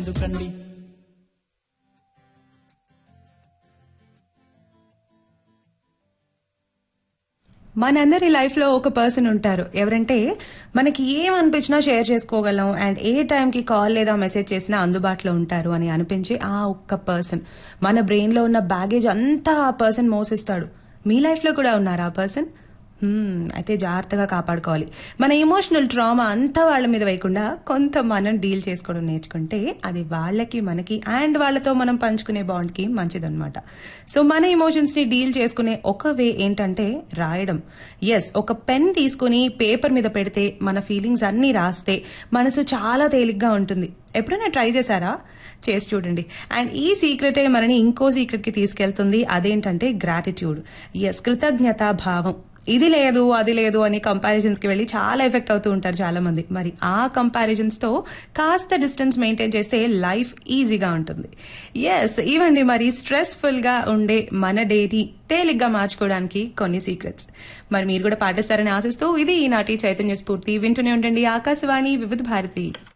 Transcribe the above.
ఎందుకండి మనందరి లైఫ్ లో ఒక పర్సన్ ఉంటారు ఎవరంటే మనకి ఏం అనిపించినా షేర్ చేసుకోగలం అండ్ ఏ టైంకి కాల్ లేదా మెసేజ్ చేసినా అందుబాటులో ఉంటారు అని అనిపించే ఆ ఒక్క పర్సన్ మన బ్రెయిన్ లో ఉన్న బ్యాగేజ్ అంతా ఆ పర్సన్ మోసిస్తాడు మీ లైఫ్ లో కూడా ఉన్నారా ఆ పర్సన్ హ్మ్, అయితే జాగ్రత్తగా కాపాడుకోవాలి మన ఎమోషనల్ ట్రామా అంతా వాళ్ళ మీద వేయకుండా కొంత మనం డీల్ చేసుకోవడం నేర్చుకుంటే అది వాళ్ళకి మనకి అండ్ వాళ్ళతో మనం పంచుకునే బాండ్ కి మంచిదన్నమాట సో మన ఎమోషన్స్ ని డీల్ చేసుకునే ఒక వే ఏంటంటే రాయడం ఎస్ ఒక పెన్ తీసుకుని పేపర్ మీద పెడితే మన ఫీలింగ్స్ అన్ని రాస్తే మనసు చాలా తేలిగ్గా ఉంటుంది ఎప్పుడైనా ట్రై చేశారా చేసి చూడండి అండ్ ఈ సీక్రెటే మనని ఇంకో సీక్రెట్ కి తీసుకెళ్తుంది అదేంటంటే గ్రాటిట్యూడ్ ఎస్ కృతజ్ఞత భావం ఇది లేదు అది లేదు అని కంపారిజన్స్ కి వెళ్ళి చాలా ఎఫెక్ట్ అవుతూ ఉంటారు చాలా మంది మరి ఆ కంపారిజన్స్ తో కాస్త డిస్టెన్స్ మెయింటైన్ చేస్తే లైఫ్ ఈజీగా ఉంటుంది ఎస్ ఇవండి మరి స్ట్రెస్ఫుల్ గా ఉండే మన డేని తేలిగ్గా మార్చుకోవడానికి కొన్ని సీక్రెట్స్ మరి మీరు కూడా పాటిస్తారని ఆశిస్తూ ఇది ఈనాటి చైతన్య స్ఫూర్తి వింటూనే ఉండండి ఆకాశవాణి వివిధ భారతి